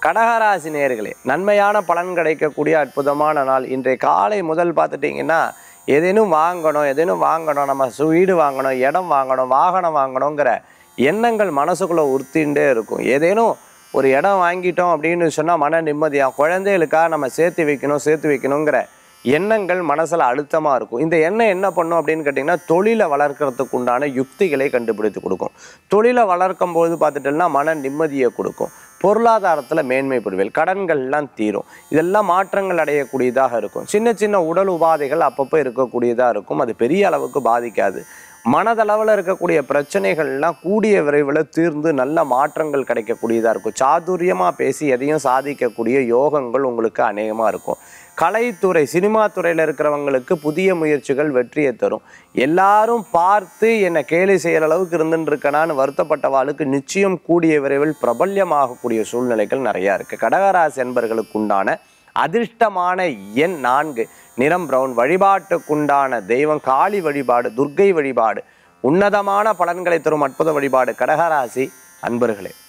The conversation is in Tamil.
கடகராசி நேர்களே நன்மையான பலன் கிடைக்கக்கூடிய அற்புதமான நாள் இன்றைய காலை முதல் பார்த்துட்டிங்கன்னா ஏதேனும் வாங்கணும் ஏதேனும் வாங்கணும் நம்ம சு- வீடு வாங்கணும் இடம் வாங்கணும் வாகனம் வாங்கணுங்கிற எண்ணங்கள் மனசுக்குள்ளே உறுத்திண்டே இருக்கும் ஏதேனும் ஒரு இடம் வாங்கிட்டோம் அப்படின்னு சொன்னால் மன நிம்மதியாக குழந்தைகளுக்காக நம்ம சேர்த்து வைக்கணும் சேர்த்து வைக்கணுங்கிற எண்ணங்கள் மனசில் அழுத்தமாக இருக்கும் இந்த எண்ணம் என்ன பண்ணும் அப்படின்னு கேட்டிங்கன்னா தொழிலை வளர்க்கறதுக்கு உண்டான யுக்திகளை கண்டுபிடித்து கொடுக்கும் தொழிலை வளர்க்கும் போது பார்த்துட்டோம்னா மன நிம்மதியை கொடுக்கும் பொருளாதாரத்தில் மேன்மை பெறுவேல் கடன்கள்லாம் தீரும் இதெல்லாம் மாற்றங்கள் அடையக்கூடியதாக இருக்கும் சின்ன சின்ன உடல் உபாதைகள் அப்பப்போ இருக்கக்கூடியதாக இருக்கும் அது பெரிய அளவுக்கு பாதிக்காது மனதளவில் இருக்கக்கூடிய பிரச்சனைகள்லாம் கூடிய விரைவில் தீர்ந்து நல்ல மாற்றங்கள் கிடைக்கக்கூடியதாக இருக்கும் சாதுரியமாக பேசி எதையும் சாதிக்கக்கூடிய யோகங்கள் உங்களுக்கு அநேகமாக இருக்கும் கலைத்துறை சினிமா துறையில் இருக்கிறவங்களுக்கு புதிய முயற்சிகள் வெற்றியை தரும் எல்லாரும் பார்த்து என்னை கேலி செய்கிற அளவுக்கு இருந்துட்டு இருக்கனான்னு வருத்தப்பட்டவாளுக்கு நிச்சயம் கூடிய விரைவில் பிரபல்யமாகக்கூடிய சூழ்நிலைகள் நிறையா இருக்குது கடகராசி என்பர்களுக்கு உண்டான அதிர்ஷ்டமான எண் நான்கு நிறம் பிரவுன் வழிபாட்டுக்குண்டான தெய்வம் காளி வழிபாடு துர்க்கை வழிபாடு உன்னதமான பலன்களை தரும் அற்புத வழிபாடு கடகராசி அன்பர்களே